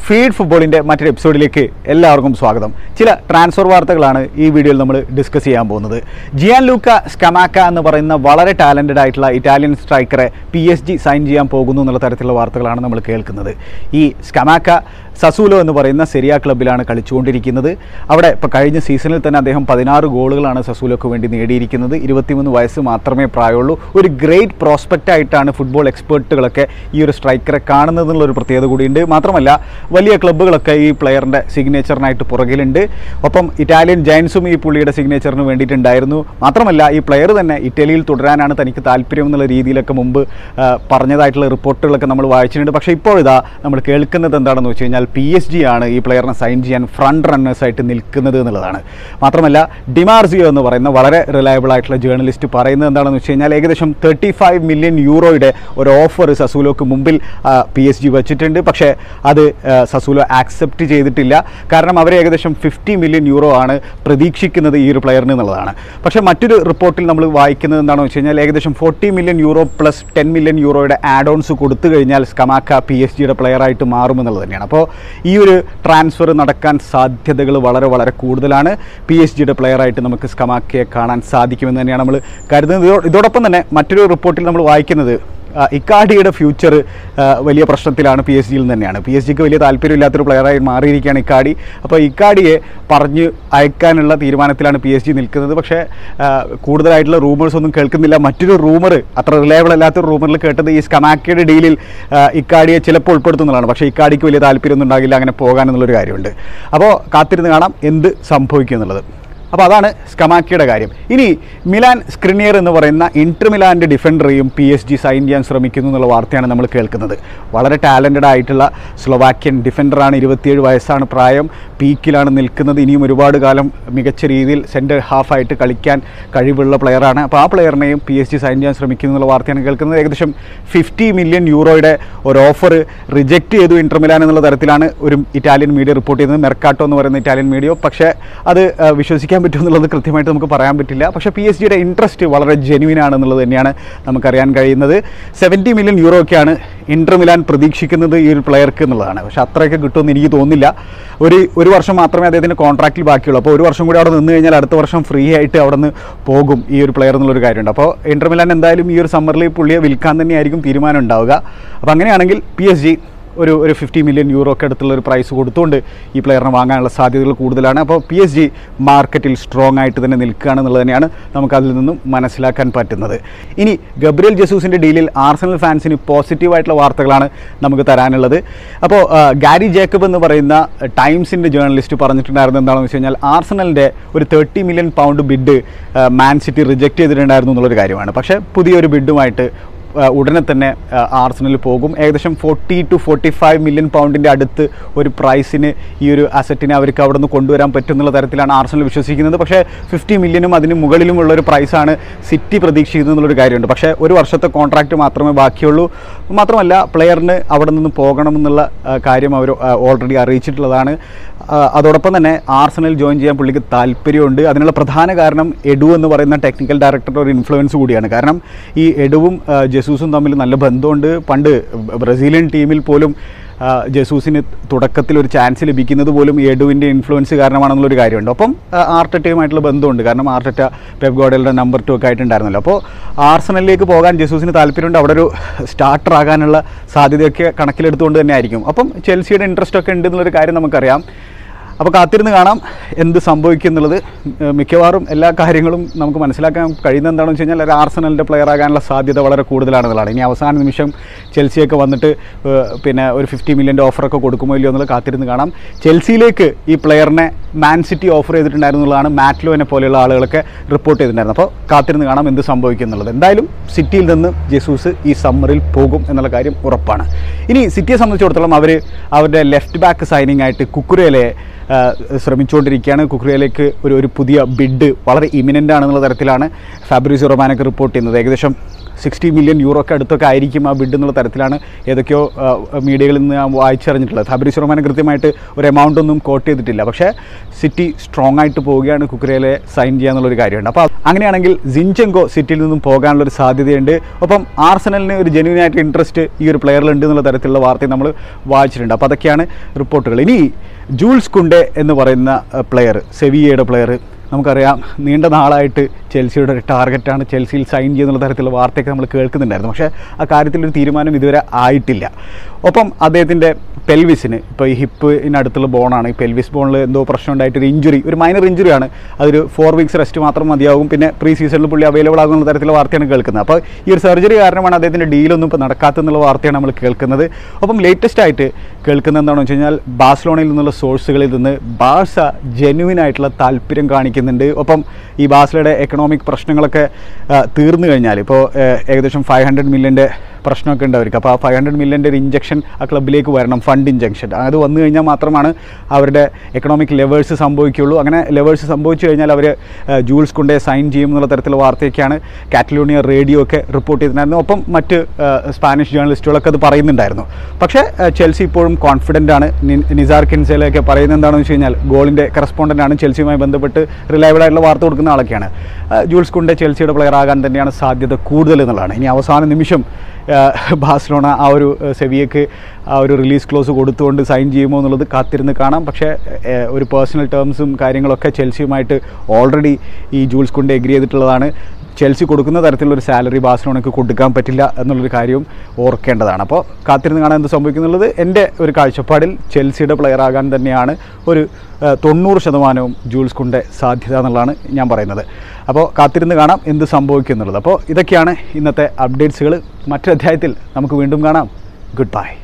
feed ഫുട്ബോളിൻ്റെ മറ്റൊരു എപ്പിസോഡിലേക്ക് എല്ലാവർക്കും സ്വാഗതം ചില ട്രാൻസ്ഫർ വാർത്തകളാണ് ഈ വീഡിയോയിൽ നമ്മൾ ഡിസ്കസ് ചെയ്യാൻ പോകുന്നത് ജിയാൻ ലൂക്ക സ്കമാക്ക എന്ന് പറയുന്ന വളരെ ടാലൻറ്റഡ് ആയിട്ടുള്ള ഇറ്റാലിയൻ സ്ട്രൈക്കറെ പി എസ് ജി സൈൻ ചെയ്യാൻ പോകുന്നു എന്നുള്ള തരത്തിലുള്ള വാർത്തകളാണ് നമ്മൾ കേൾക്കുന്നത് ഈ സ്കമാക്ക സസൂലോ എന്ന് പറയുന്ന സെരിയ ക്ലബ്ബിലാണ് കളിച്ചുകൊണ്ടിരിക്കുന്നത് അവിടെ ഇപ്പോൾ കഴിഞ്ഞ സീസണിൽ തന്നെ അദ്ദേഹം പതിനാറ് ഗോളുകളാണ് സസൂലോക്ക് വേണ്ടി നേടിയിരിക്കുന്നത് ഇരുപത്തിമൂന്ന് വയസ്സ് മാത്രമേ പ്രായമുള്ളൂ ഒരു ഗ്രേറ്റ് പ്രോസ്പെക്റ്റ് ആയിട്ടാണ് ഫുട്ബോൾ എക്സ്പേർട്ടുകളൊക്കെ ഈ ഒരു സ്ട്രൈക്കറെ കാണുന്നത് എന്നുള്ളൊരു പ്രത്യേകത കൂടിയുണ്ട് മാത്രമല്ല വലിയ ക്ലബ്ബുകളൊക്കെ ഈ പ്ലെയറിൻ്റെ സിഗ്നേച്ചറിനായിട്ട് പുറകിലുണ്ട് ഒപ്പം ഇറ്റാലിയൻ ജയൻസും ഈ പുള്ളിയുടെ സിഗ്നേച്ചറിന് വേണ്ടിയിട്ടുണ്ടായിരുന്നു മാത്രമല്ല ഈ പ്ലെയർ തന്നെ ഇറ്റലിയിൽ തുടരാനാണ് തനിക്ക് താല്പര്യം എന്നുള്ള രീതിയിലൊക്കെ മുമ്പ് ആ, പറഞ്ഞതായിട്ടുള്ള റിപ്പോർട്ടുകളൊക്കെ നമ്മൾ വായിച്ചിട്ടുണ്ട് പക്ഷേ ഇപ്പോഴിതാ നമ്മൾ കേൾക്കുന്നത് എന്താണെന്ന് വെച്ച് കഴിഞ്ഞാൽ പി എസ് ജി ആണ് ഈ പ്ലെയറിനെ സൈൻ ചെയ്യാൻ ഫ്രണ്ട് റണ്ണേഴ്സായിട്ട് നിൽക്കുന്നത് എന്നുള്ളതാണ് മാത്രമല്ല ഡിമാർസിയോ എന്ന് പറയുന്ന വളരെ റിലയബിൾ ആയിട്ടുള്ള ജേർണലിസ്റ്റ് പറയുന്നത് എന്താണെന്ന് വെച്ച് കഴിഞ്ഞാൽ ഏകദേശം തേർട്ടി ഫൈവ് മില്യൺ യൂറോയുടെ ഒരു ഓഫർ സസൂലോക്ക് മുമ്പിൽ പി എസ് ജി വെച്ചിട്ടുണ്ട് പക്ഷേ അത് ആ, സസൂലോ ആക്സെപ്റ്റ് ചെയ്തിട്ടില്ല കാരണം അവർ ഏകദേശം ഫിഫ്റ്റി മില്യൺ യൂറോ ആണ് പ്രതീക്ഷിക്കുന്നത് ഈ ഒരു പ്ലെയറിന് എന്നുള്ളതാണ് പക്ഷേ മറ്റൊരു റിപ്പോർട്ടിൽ നമ്മൾ വായിക്കുന്നത് എന്താണെന്ന് വെച്ച് കഴിഞ്ഞാൽ ഏകദേശം forty million euro plus ten million യൂറോയുടെ ആഡ് ഓൺസ് കൊടുത്തു കഴിഞ്ഞാൽ സ്കമാക്ക പി എസ് ജിയുടെ പ്ലെയറായിട്ട് മാറുമെന്നുള്ളത് തന്നെയാണ് അപ്പോൾ ഈ ഒരു ട്രാൻസ്ഫർ നടക്കാൻ സാധ്യതകൾ വളരെ വളരെ കൂടുതലാണ് പി എസ് ജിയുടെ പ്ലെയറായിട്ട് നമുക്ക് സ്കമാക്കയെ കാണാൻ സാധിക്കുമെന്ന് തന്നെയാണ് നമ്മൾ കരുതുന്നത് ഇതോ- ഇതോടൊപ്പം തന്നെ മറ്റൊരു റിപ്പോർട്ടിൽ നമ്മൾ വായിക്കുന്നത് ആ, ഇക്കാഡിയുടെ ഫ്യൂച്ചർ വലിയ പ്രശ്നത്തിലാണ് പി എസ് ജിയിൽ തന്നെയാണ് പി എസ് ജിക്ക് വലിയ താല്പര്യമില്ലാത്തൊരു പ്ലെയറായി മാറിയിരിക്കുകയാണ് ഇക്കാഡി അപ്പോൾ ഇക്കാഡിയെ പറഞ്ഞ് അയക്കാനുള്ള തീരുമാനത്തിലാണ് പി എസ് ജി നിൽക്കുന്നത് പക്ഷേ ആ, കൂടുതലായിട്ടുള്ള റൂമേഴ്സ് ഒന്നും കേൾക്കുന്നില്ല മറ്റൊരു റൂമർ അത്ര റിലയബിൾ അല്ലാത്തൊരു റൂമറിൽ കേട്ടത് ഈ സ്കമാക്കയുടെ ഡീലിൽ ആ, ഇക്കാഡിയെ ചിലപ്പോൾ ഉൾപ്പെടുത്തുന്നതാണ് പക്ഷേ ഇക്കാഡിക്ക് വലിയ താല്പര്യമൊന്നും ഉണ്ടാകില്ല അങ്ങനെ പോകാൻ എന്നുള്ളൊരു കാര്യമുണ്ട് അപ്പോൾ കാത്തിരുന്ന് കാണാം എന്ത് സംഭവിക്കും എന്നുള്ളത് അപ്പോൾ അതാണ് സ്കമാക്കിയുടെ കാര്യം ഇനി മിലാൻ സ്ക്രിനിയർ എന്ന് പറയുന്ന ഇന്റർ മിലാൻ്റെ ഡിഫൻഡറെയും പി എസ് ജി സൈൻ ചെയ്യാൻ ശ്രമിക്കുന്നു എന്നുള്ള വാർത്തയാണ് നമ്മൾ കേൾക്കുന്നത് വളരെ ടാലൻറ്റഡ് ആയിട്ടുള്ള സ്ലൊവാക്യൻ ഡിഫൻഡറാണ് ഇരുപത്തിയേഴ് വയസ്സാണ് പ്രായം പീക്കിലാണ് നിൽക്കുന്നത് ഇനിയും ഒരുപാട് കാലം മികച്ച രീതിയിൽ സെൻറ്റർ ഹാഫായിട്ട് കളിക്കാൻ കഴിവുള്ള പ്ലെയറാണ് അപ്പോൾ ആ പ്ലെയറിനെയും പി എസ് ജി സൈൻ ചെയ്യാൻ ശ്രമിക്കുന്നു എന്നുള്ള വാർത്തയാണ് കേൾക്കുന്നത് ഏകദേശം ഫിഫ്റ്റി മില്യൺ യൂറോയുടെ ഒരു ഓഫർ റിജക്റ്റ് ചെയ്തു ഇന്റർ മിലാൻ എന്നുള്ള തരത്തിലാണ് ഒരു ഇറ്റാലിയൻ മീഡിയ റിപ്പോർട്ട് ചെയ്യുന്നത് മെർക്കാട്ടോ എന്ന് പറയുന്ന ഇറ്റാലിയൻ മീഡിയ പക്ഷേ അത് ആ, വിശ്വസിക്കാൻ പറ്റും എന്നുള്ളത് കൃത്യമായിട്ട് നമുക്ക് പറയാൻ പറ്റില്ല പക്ഷേ പി എസ് ജിയുടെ ഇൻട്രസ്റ്റ് വളരെ ജെനുവിൻ ആണെന്നുള്ളത് തന്നെയാണ് നമുക്കറിയാൻ കഴിയുന്നത് സെവൻറ്റി മില്യൺ യൂറോ ഒക്കെയാണ് ഇന്റർ മിലാൻ പ്രതീക്ഷിക്കുന്നത് ഈ ഒരു പ്ലെയർക്ക് എന്നുള്ളതാണ് പക്ഷേ അത്രയൊക്കെ കിട്ടുമെന്ന് എനിക്ക് തോന്നുന്നില്ല ഒരു ഒരു വർഷം മാത്രമേ അദ്ദേഹത്തിന് കോൺട്രാക്റ്റിൽ ബാക്കിയുള്ളൂ അപ്പോൾ ഒരു വർഷം കൂടി അവിടെ നിന്ന് കഴിഞ്ഞാൽ അടുത്ത വർഷം ഫ്രീ ആയിട്ട് അവിടെ നിന്ന് പോകും ഈ ഒരു പ്ലെയർ എന്നുള്ളൊരു കാര്യമുണ്ട് അപ്പോൾ ഇന്റർ മിലാൻ എന്തായാലും ഈ ഒരു സമ്മറിൽ പുള്ളിയെ വിൽക്കാൻ തന്നെയായിരിക്കും തീരുമാനം ഉണ്ടാവുക അപ്പോൾ അങ്ങനെയാണെങ്കിൽ പി എസ് ജി ഒരു ഒരു ഫിഫ്റ്റി മില്യൺ യൂറോ ഒക്കെ അടുത്തുള്ള ഒരു പ്രൈസ് കൊടുത്തുകൊണ്ട് ഈ പ്ലെയറിനെ വാങ്ങാനുള്ള സാധ്യതകൾ കൂടുതലാണ് അപ്പോൾ പി എസ് ജി മാർക്കറ്റിൽ സ്ട്രോങ് ആയിട്ട് തന്നെ നിൽക്കുകയാണെന്നുള്ളത് തന്നെയാണ് നമുക്ക് അതിൽ നിന്നും മനസ്സിലാക്കാൻ പറ്റുന്നത് ഇനി ഗബ്രിയൽ ജസൂസിൻ്റെ ഡീലിൽ ആർസണൽ ഫാൻസിന് പോസിറ്റീവായിട്ടുള്ള വാർത്തകളാണ് നമുക്ക് തരാനുള്ളത് അപ്പോൾ ആ, ഗാരി ജേക്കബ് എന്ന് പറയുന്ന ടൈംസിൻ്റെ ജേർണലിസ്റ്റ് പറഞ്ഞിട്ടുണ്ടായിരുന്നത് എന്താണെന്ന് വെച്ച് കഴിഞ്ഞാൽ ആർസണലിൻ്റെ ഒരു thirty million pound bid Man City reject ചെയ്തിട്ടുണ്ടായിരുന്നു എന്നുള്ളൊരു കാര്യമാണ് പക്ഷേ പുതിയൊരു ബിഡുമായിട്ട് ആ, ഉടനെ തന്നെ ആ, ആർസണൽ പോകും ഏകദേശം forty to forty five million പൗണ്ടിൻ്റെ അടുത്ത് ഒരു പ്രൈസിന് ഈ ഒരു അസറ്റിനെ അവർക്ക് അവിടെ നിന്ന് കൊണ്ടുവരാൻ പറ്റും എന്നുള്ള തരത്തിലാണ് ആർസണൽ വിശ്വസിക്കുന്നത് പക്ഷേ ഫിഫ്റ്റി മില്യനും അതിന് മുകളിലുമുള്ള ഒരു പ്രൈസാണ് സിറ്റി പ്രതീക്ഷിക്കുന്നത് എന്നുള്ളൊരു കാര്യമുണ്ട് പക്ഷേ ഒരു വർഷത്തെ കോൺട്രാക്റ്റ് മാത്രമേ ബാക്കിയുള്ളൂ മാത്രമല്ല പ്ലെയറിന് അവിടെ നിന്ന് പോകണമെന്നുള്ള ആ, കാര്യം അവർ ഓൾറെഡി അറിയിച്ചിട്ടുള്ളതാണ് ആ, അതോടൊപ്പം തന്നെ ആർസണൽ ജോയിൻ ചെയ്യാൻ പുള്ളിക്ക് താല്പര്യമുണ്ട് അതിനുള്ള പ്രധാന കാരണം എഡു എന്ന് പറയുന്ന ടെക്നിക്കൽ ഡയറക്ടറുടെ ഒരു ഇൻഫ്ലുവൻസ് കൂടിയാണ് കാരണം ഈ എഡുവും ആ, ജസൂസും തമ്മിൽ നല്ല ബന്ധമുണ്ട് പണ്ട് ബ്രസീലിയൻ ടീമിൽ പോലും ആ, ജസൂസിന് തുടക്കത്തിൽ ഒരു ചാൻസ് ലഭിക്കുന്നത് പോലും ഈ എഡുവിൻ്റെ ഇൻഫ്ലുവൻസ് കാരണമാണെന്നുള്ളൊരു കാര്യമുണ്ട് ഒപ്പം ആ, ആർട്ടറ്റയുമായിട്ടുള്ള ബന്ധമുണ്ട് കാരണം ആർട്ടറ്റ പെപ് ഗോഡലുടെ നമ്പർ ടു ഒക്കെ ആയിട്ടുണ്ടായിരുന്നല്ലോ അപ്പോൾ ആർസണലിലേക്ക് പോകാൻ ജസൂസിന് താല്പര്യമുണ്ട് അവിടെ ഒരു സ്റ്റാർട്ടർ ആകാനുള്ള സാധ്യതയൊക്കെ കണക്കിലെടുത്തുകൊണ്ട് തന്നെ ആയിരിക്കും അപ്പം ചെൽസിയുടെ ഇൻട്രസ്റ്റ് ഒക്കെ ഉണ്ട് എന്നുള്ളൊരു കാര്യം നമുക്കറിയാം അപ്പോൾ കാത്തിരുന്ന് കാണാം എന്ത് സംഭവിക്കും എന്നുള്ളത് ഏഹ് മിക്കവാറും എല്ലാ കാര്യങ്ങളും നമുക്ക് മനസ്സിലാക്കാൻ കഴിയുന്നത് എന്താണെന്ന് വെച്ച് കഴിഞ്ഞാൽ ഒരു ആർസണലിൻ്റെ പ്ലെയർ ആകാനുള്ള സാധ്യത വളരെ കൂടുതലാണെന്നുള്ളതാണ് ഇനി അവസാന നിമിഷം ചെൽസിയൊക്കെ വന്നിട്ട് ഏഹ് പിന്നെ ഒരു ഫിഫ്റ്റി മില്യൻ്റെ ഓഫറൊക്കെ കൊടുക്കുമോ ഇല്ലയോ എന്നുള്ളത് കാത്തിരുന്ന് കാണാം ചെൽസിയിലേക്ക് ഈ പ്ലെയറിനെ മാൻ സിറ്റി ഓഫർ ചെയ്തിട്ടുണ്ടായിരുന്നു എന്നുള്ളതാണ് മാറ്റ്ലോനെ പോലെയുള്ള ആളുകളൊക്കെ റിപ്പോർട്ട് ചെയ്തിട്ടുണ്ടായിരുന്നു അപ്പോൾ കാത്തിരുന്ന് കാണാം എന്ത് സംഭവിക്കും എന്നുള്ളത് എന്തായാലും സിറ്റിയിൽ നിന്ന് ജെസൂസ് ഈ സമ്മറിൽ പോകും എന്നുള്ള കാര്യം ഉറപ്പാണ് ഇനി സിറ്റിയെ സംബന്ധിച്ചിടത്തോളം അവർ അവരുടെ ലെഫ്റ്റ് ബാക്ക് സൈനിങ് ആയിട്ട് കുക്കുരയിലെ ആ, ശ്രമിച്ചുകൊണ്ടിരിക്കുകയാണ് കുക്രിയയിലേക്ക് ഒരു ഒരു പുതിയ ബിഡ് വളരെ ഇമിനൻ്റ് ആണെന്നുള്ള തരത്തിലാണ് ഫാബ്രിസ് റൊമാനൊക്കെ റിപ്പോർട്ട് ചെയ്യുന്നത് ഏകദേശം സിക്സ്റ്റി മില്യൺ യൂറോ ഒക്കെ അടുത്തൊക്കെ ആയിരിക്കും ആ ബിഡ് എന്നുള്ള തരത്തിലാണ് ഏതൊക്കെയോ ആ, മീഡിയകളിൽ നിന്ന് ഞാൻ വായിച്ചറിഞ്ഞിട്ടുള്ളത് ഫാബ്രിസ് റൊമാന കൃത്യമായിട്ട് ഒരു എമൗണ്ട് ഒന്നും കോട്ട് ചെയ്തിട്ടില്ല പക്ഷേ സിറ്റി സ്ട്രോങ് ആയിട്ട് പോവുകയാണ് കുക്രയിലെ സൈൻ ചെയ്യാന്നുള്ളൊരു കാര്യമുണ്ട് അപ്പോൾ അങ്ങനെയാണെങ്കിൽ സിൻചെങ്കോ സിറ്റിയിൽ നിന്നും പോകാനുള്ള ഒരു സാധ്യതയുണ്ട് ഒപ്പം ആർസനലിന് ഒരു ജെന്യൂൻ ആയിട്ട് ഇൻട്രസ്റ്റ് ഈ ഒരു പ്ലെയറിലുണ്ട് എന്നുള്ള തരത്തിലുള്ള വാർത്തയും നമ്മൾ വായിച്ചിട്ടുണ്ട് അപ്പോൾ അതൊക്കെയാണ് റിപ്പോർട്ടുകൾ ഇനി ജൂൾസ് കുണ്ടെ എന്ന് പറയുന്ന പ്ലെയർ സെവിയയുടെ പ്ലെയർ നമുക്കറിയാം നീണ്ട നാളായിട്ട് ചെൽസിയുടെ ഒരു ടാർഗറ്റാണ് ചെൽസിയിൽ സൈൻ ചെയ്യുന്നുള്ള തരത്തിലുള്ള വാർത്തയൊക്കെ നമ്മൾ കേൾക്കുന്നുണ്ടായിരുന്നു പക്ഷേ ആ കാര്യത്തിലൊരു തീരുമാനം ഇതുവരെ ആയിട്ടില്ല ഒപ്പം അദ്ദേഹത്തിൻ്റെ പെൽവിസിന് ഇപ്പോൾ ഈ ഹിപ്പിനടുത്തുള്ള ബോണാണ് ഈ പെൽവിസ് ബോണിൽ എന്തോ പ്രശ്നം ഉണ്ടായിട്ടൊരു ഇഞ്ചുറി ഒരു മൈനർ ഇഞ്ചുറിയാണ് അതൊരു ഫോർ വീക്സ് റെസ്റ്റ് മാത്രം മതിയാകും പിന്നെ പ്രീ സീസണിൽ പുള്ളി അവൈലബിൾ ആകുന്ന തരത്തിലുള്ള വാർത്തയാണ് കേൾക്കുന്നത് അപ്പോൾ ഈ ഒരു സർജറി കാരണമാണ് അദ്ദേഹത്തിൻ്റെ ഡീലൊന്നും ഇപ്പോൾ നടക്കാത്തെന്നുള്ള വാർത്തയാണ് നമ്മൾ കേൾക്കുന്നത് ഒപ്പം ലേറ്റസ്റ്റ് ആയിട്ട് കേൾക്കുന്നത് എന്താണെന്ന് വെച്ച് കഴിഞ്ഞാൽ ബാഴ്സലോണയിൽ നിന്നുള്ള സോഴ്സുകളിൽ നിന്ന് ബാഴ്സ ജെന്യുവിൻ ആയിട്ടുള്ള താല്പര്യം കാണിക്കുന്നുണ്ട് ഒപ്പം ഈ ബാഴ്സലയുടെ എക്കണോമിക് പ്രശ്നങ്ങളൊക്കെ ആ, തീർന്നു കഴിഞ്ഞാൽ ഇപ്പോൾ ഏകദേശം ഫൈവ് ഹൺഡ്രഡ് മില്യൻ്റെ പ്രശ്നമൊക്കെ ഉണ്ട് അവർക്ക് അപ്പോൾ ആ ഫൈവ് ഹൺഡ്രഡ് മില്യൻ്റെ ഒരു ഇഞ്ചക്ഷൻ ആ ക്ലബിലേക്ക് വരണം ഫണ്ട് ഇഞ്ചക്ഷൻ അത് വന്നു കഴിഞ്ഞാൽ മാത്രമാണ് അവരുടെ എക്കണോമിക് ലെവേഴ്സ് സംഭവിക്കുകയുള്ളൂ അങ്ങനെ ലെവേഴ്സ് സംഭവിച്ചു കഴിഞ്ഞാൽ അവർ ജൂൾസ് കൊണ്ടേ സൈൻ ചെയ്യും എന്നുള്ള തരത്തിലുള്ള വാർത്തയൊക്കെയാണ് കാറ്റലോണിയ റേഡിയോ ഒക്കെ റിപ്പോർട്ട് ചെയ്തിട്ടുണ്ടായിരുന്നു ഒപ്പം മറ്റ് ആ, സ്പാനിഷ് ജേർണലിസ്റ്റുകളൊക്കെ അത് പറയുന്നുണ്ടായിരുന്നു പക്ഷേ ആ, ചെൽസി ഇപ്പോഴും കോൺഫിഡൻ്റ് ആണ് നി- നിസാർ കിൻസേലൊക്കെ പറയുന്നത് എന്താണെന്ന് വെച്ച് കഴിഞ്ഞാൽ ഗോളിൻ്റെ കറസ്പോണ്ടൻ്റ് ആണ് ചെൽസിയുമായി ബന്ധപ്പെട്ട് റിലയബിൾ ആയിട്ടുള്ള വാർത്ത കൊടുക്കുന്ന ആളൊക്കെയാണ് ആ, ജൂൾസ് കുണ്ടെ ചെൽസിയുടെ പ്ലെയർ ആകാൻ തന്നെയാണ് സാധ്യത കൂടുതൽ എന്നുള്ളതാണ് ഇനി അവസാന നിമിഷം ആ, ബാഴ്സലോണ ആ ഒരു ആ, സെവിയക്ക് ആ ഒരു റിലീസ് ക്ലോസ് കൊടുത്തുകൊണ്ട് സൈൻ ചെയ്യുമോ എന്നുള്ളത് കാത്തിരുന്ന് കാണാം പക്ഷേ ഏ, ഒരു പേഴ്സണൽ ടേംസും കാര്യങ്ങളൊക്കെ ചെൽസിയുമായിട്ട് ഓൾറെഡി ഈ ജൂൾസ് കൊണ്ട് എഗ്രി ചെയ്തിട്ടുള്ളതാണ് ചെൽസി കൊടുക്കുന്ന തരത്തിലുള്ള ഒരു സാലറി ബാഴ്സലോണയ്ക്ക് കൊടുക്കാൻ പറ്റില്ല എന്നുള്ളൊരു കാര്യവും ഓർക്കേണ്ടതാണ് അപ്പോൾ കാത്തിരുന്ന് കാണാൻ എന്ത് സംഭവിക്കുന്നുള്ളത് എൻ്റെ ഒരു കാഴ്ചപ്പാടിൽ ചെൽസിയുടെ പ്ലെയർ ആകാൻ തന്നെയാണ് ഒരു ആ, തൊണ്ണൂറ് ശതമാനവും ജൂൾസ് കൊണ്ട് സാധ്യത എന്നുള്ളതാണ് ഞാൻ പറയുന്നത് അപ്പോൾ കാത്തിരുന്ന് കാണാം എന്ത് സംഭവിക്കും എന്നുള്ളത് അപ്പോൾ ഇതൊക്കെയാണ് ഇന്നത്തെ അപ്ഡേറ്റ്സുകൾ മറ്റൊരു അധ്യായത്തിൽ നമുക്ക് വീണ്ടും കാണാം ഗുഡ് ബൈ